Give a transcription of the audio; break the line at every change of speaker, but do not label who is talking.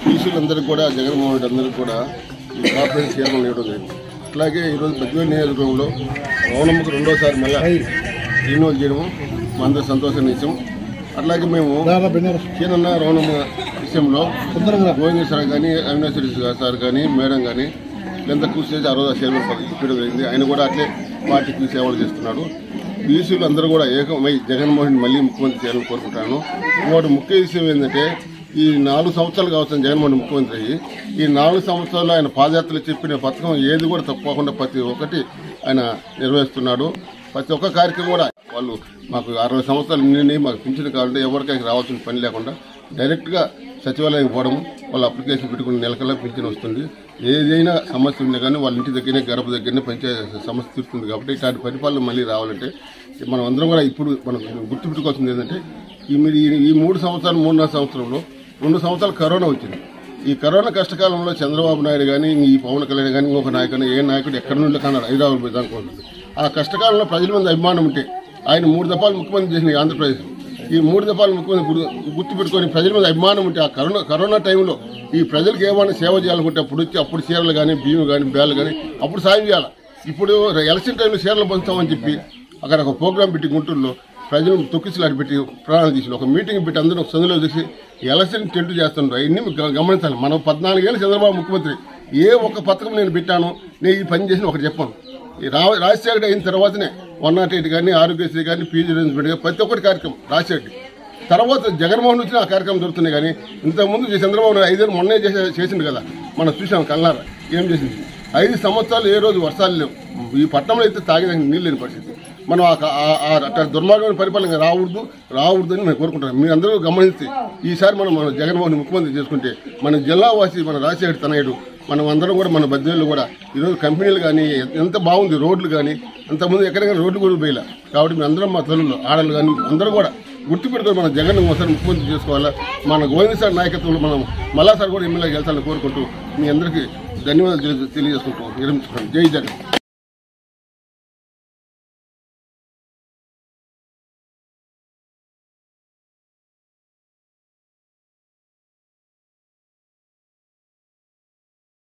బీసీలందరికీ కూడా జగన్మోహన్ రెడ్డి అందరికీ కూడా ఈ కార్పొరేషన్ చైర్మన్ ఇవ్వడం జరిగింది అట్లాగే ఈరోజు బద్వేలు నియోజకవర్గంలో రౌనమ్మకు రెండోసారి మళ్ళీ రిన్యూవల్ చేయడము మా అందరి సంతోషం విషయం అట్లాగే మేము చీనన్న రౌనమ్మ విషయంలో గోవిందేశ్వర కానీ అవినాశ్వరి సార్ కానీ మేడం కానీ వీళ్ళంతా కృషి చేసి ఆ రోజు చైర్మన్ పదవి ఇప్పడం జరిగింది ఆయన కూడా అట్లే పార్టీకి సేవలు చేస్తున్నాడు బీసీలు అందరూ కూడా ఏకమై జగన్మోహన్ మళ్ళీ ముఖ్యమంత్రి చేయాలని కోరుకుంటాను ఇంకోటి ముఖ్య విషయం ఏంటంటే ఈ నాలుగు సంవత్సరాలు కావచ్చు జగన్మోహన్ ముఖ్యమంత్రి అయ్యి ఈ నాలుగు సంవత్సరాలు ఆయన పాదయాత్రలు చెప్పిన పథకం ఏది కూడా తప్పకుండా ప్రతి ఒక్కటి ఆయన నిర్వహిస్తున్నాడు ప్రతి ఒక్క కార్యక్రమం కూడా వాళ్ళు మాకు అరవై సంవత్సరాలు నిండి మాకు పింఛన్ కావాలంటే ఎవరికైనా రావాల్సిన పని లేకుండా డైరెక్ట్గా సచివాలయం పోవడం వాళ్ళ అప్లికేషన్ పెట్టుకుని నెలకల్లా పింఛన్ వస్తుంది ఏదైనా సమస్య ఉన్నా కానీ వాళ్ళ ఇంటి దగ్గరనే గడప దగ్గరనే పంచాయతీ సమస్య తీరుతుంది కాబట్టి ఇట్లాంటి పరిపాలన మళ్ళీ రావాలంటే మనం అందరం కూడా ఇప్పుడు మనం గుర్తుపెట్టుకోవాల్సింది ఏంటంటే ఈ మీరు ఈ- ఈ మూడు సంవత్సరాలు మూడున్నర సంవత్సరంలో రెండు సంవత్సరాలు కరోనా వచ్చింది ఈ కరోనా కష్టకాలంలో చంద్రబాబు నాయుడు కానీ ఈ పవన్ కళ్యాణ్ కానీ ఇంకొక నాయకుడు ఏ నాయకుడు ఎక్కడి నుండి కన్నాడు హైదరాబాద్ పోయి దానికి ఆ కష్టకాలంలో ప్రజల మీద అభిమానం ఉంటే ఆయన మూడు దఫాలు ముఖ్యమంత్రి చేసిన ఈ ఆంధ్రప్రదేశ్ ఈ మూడు దఫాలు ముఖ్యమంత్రి గుర్తు- గుర్తుపెట్టుకొని ప్రజల మీద అభిమానం ఉంటే ఆ కరోనా కరోనా టైంలో ఈ ప్రజలకు ఏమైనా సేవ చేయాలనుకుంటే అప్పుడు వచ్చి అప్పుడు చీరలు కానీ బియ్యం కానీ బేళ్ళు కానీ అప్పుడు సాయం చేయాలి ఇప్పుడు ఎలక్షన్ టైంలో చీరలు పంచుతామని చెప్పి అక్కడ ఒక ప్రోగ్రాం పెట్టి గుంటూరులో ప్రజలు తొక్కిసలాడి పెట్టి ప్రాణాలు తీసి ఒక మీటింగ్ పెట్టి అందరూ ఒక సందులో తీసి ఎలక్షన్ టెంట్ చేస్తున్నారు అవన్నీ మీరు గ- గమనించాలి మనం పద్నాలుగేళ్ళు చంద్రబాబు ముఖ్యమంత్రి ఏ ఒక్క పథకం నేను పెట్టాను నేను ఈ పని చేసిన ఒకటి చెప్పాను ఈ రా రాజశేఖర్ అయిన తర్వాతనే వన్ నాట్ ఎయిట్ కానీ ఆరోగ్యశ్రీ కానీ పీజీ అరేంజ్మెంట్ కానీ ప్రతి ఒక్కటి కార్యక్రమం రాజశేఖర్ తర్వాత జగన్మోహన్ నుంచి ఆ కార్యక్రమం దొరుకుతున్నాయి కానీ ఇంతకుముందు ఈ చంద్రబాబు నాయుడు ఐదేళ్ళు మొన్నే చేసే చేసింది కదా మనం చూసాం కల్లారా ఏం చేసింది ఐదు సంవత్సరాలు ఏ రోజు వర్షాలు లేవు ఈ పట్టణంలో అయితే తాగడానికి నీళ్ళు లేని పరిస్థితి మనం ఆ- ఆ- ఆ అట్లా దుర్మార్గమైన పరిపాలన రావద్దు రావద్దు అని నేను కోరుకుంటాను మీరు అందరూ గమనించి ఈసారి మనం మన జగన్మోహన్ ముఖ్యమంత్రి చేసుకుంటే మన జిల్లా వాసి మన రాజశేఖర్ తనయుడు మనం అందరం కూడా మన బద్దెల్లో కూడా ఈరోజు కంపెనీలు కానీ ఎంత బాగుంది రోడ్లు కానీ అంతకుముందు ఎక్కడికైనా రోడ్లు కూడా పోయిలా కాబట్టి మీ అందరం మా తల్లులు ఆడలు కానీ అందరూ కూడా గుర్తుపెట్టుకొని మన జగన్ ఒకసారి ముఖ్యమంత్రి చేసుకోవాలా మన గోవింద్ సార్ నాయకత్వంలో మనం మళ్ళా సార్ కూడా ఎమ్మెల్యే వెళ్తాలని కోరుకుంటూ మీ అందరికీ ధన్యవాదాలు తెలియ- తెలియజేసుకుంటూ విరమించుకున్నాం జై జగన్